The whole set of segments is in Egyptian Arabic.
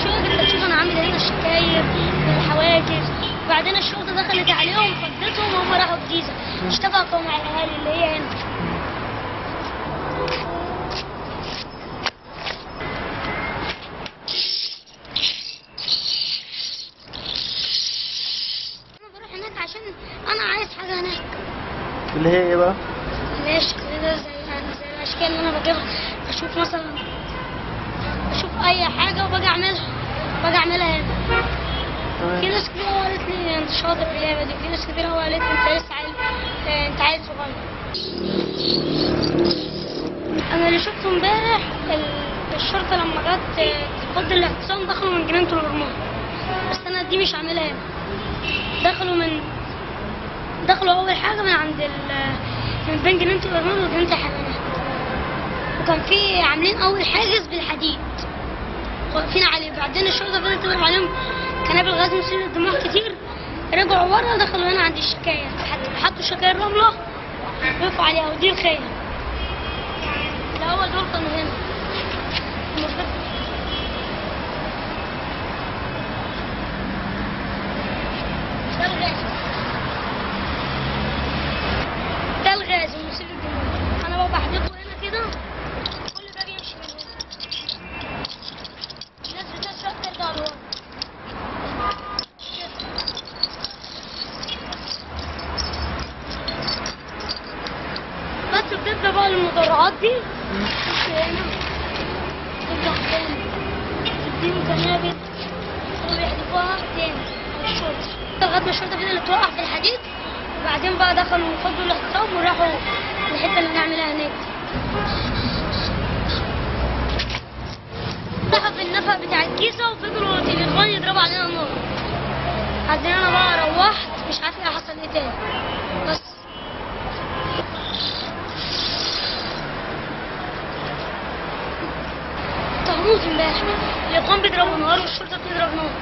الشرطه اللي تشوف انا عامل هنا الشكاير والحواجز وبعدين الشرطه دخلت عليهم فضتهم وهم راحوا الجيزه اشتبكوا مع الاهالي اللي هي هنا انا بروح هناك عشان انا عايز حاجه هناك اللي هي ايه بقى؟ ليش كده زي يعني زي الاشكال اللي انا بجيبها بشوف مثلا بشوف اي حاجه وباجي اعملها باجي اعملها هنا في تمام ناس كتير قوي قالت لي انت شاطر في اللعبه دي في ناس كتير قوي قالت لي انت لسه عيل آه، انت عيل صغير انا اللي شفته امبارح ال- الشرطه لما جت آه، تفضل الاعتصام دخلوا من جنينه الهرمون بس انا دي مش هعملها هنا دخلوا من دخلوا اول حاجه من عند ال من بين جنينه الهرمون وجنينه الحيوانات وكان في عاملين اول حاجز بالحديد واقفين عليه بعدين الشرطه فضلت تضرب عليهم قنابل غاز مسيل الدموع كتير رجعوا ورا دخلوا هنا عند الشكايه حط- حطوا شكايه رمله وقفوا عليها ودي الخيل الاول دول كانوا هنا المفروض- ده الغاز ده الغاز المسيل الدموع انا بقى بحدفه هنا كده كل ده بيمشي من هنا الناس بتشرب ترجع لورا بس بتبدا بقى المدرعات دي تخش هنا ترجع تاني تديهم كنابل وبيحدفوها تاني الشرطة لغاية ما الشرطة فضلت توقع في الحديد وبعدين بقى دخلوا فضوا الاحترام وراحوا الحتة اللي هنعملها هناك راحوا في النفق بتاع الكيسة وفضلوا تليفون يضربوا علينا النار بعدين انا بقى روحت مش عارف ايه حصل ايه تاني بس طهموت امبارح الاخوان بيضربوا نار والشرطة بتضرب نار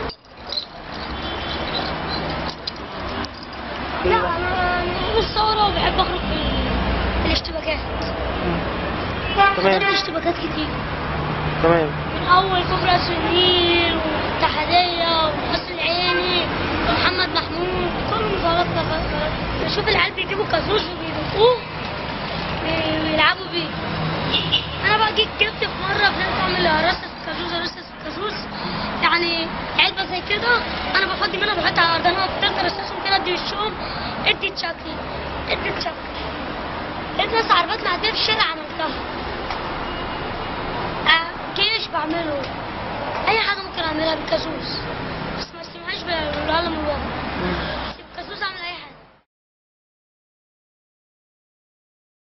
لا انا بحب الثورة وبحب اخرج في ال- في الاشتباكات حضرت تمام اشتباكات كتير تمام من اول كوبري النيل والاتحادية والقصر العيني ومحمد محمود كل مظاهرات كفر- بشوف العيال بيجيبوا كازوز وبيدقوه وي- ويلعبوا بيه انا بقى جيت جبت في مره فضلت اعمل رصص كازوز رصص كازوز يعني علبه زي كده انا بفضي منها بحطها على الارض انا فضلت ارصصهم كده ادي وشهم ادي تشكل ادي تشكل لقيت ناس عربات معديه في الشارع عملتها آه، جيش بعمله اي حاجه ممكن اعملها بالكازوز